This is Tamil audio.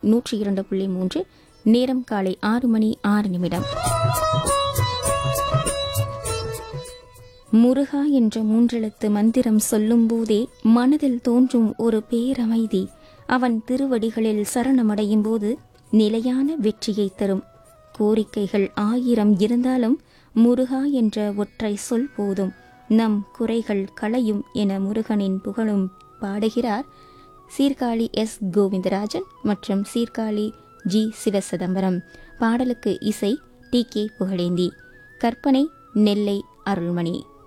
நூற்றி இரண்டு புள்ளி மூன்று நேரம் காலை ஆறு மணி ஆறு நிமிடம் முருகா என்ற மூன்றெழுத்து மந்திரம் சொல்லும்போதே மனதில் தோன்றும் ஒரு பேரமைதி அவன் திருவடிகளில் சரணமடையும் போது நிலையான வெற்றியை தரும் கோரிக்கைகள் ஆயிரம் இருந்தாலும் முருகா என்ற ஒற்றை சொல் போதும் நம் குறைகள் களையும் என முருகனின் புகழும் பாடுகிறார் சீர்காழி எஸ் கோவிந்தராஜன் மற்றும் சீர்காழி ஜி சிவசிதம்பரம் பாடலுக்கு இசை டி கே புகழேந்தி கற்பனை நெல்லை அருள்மணி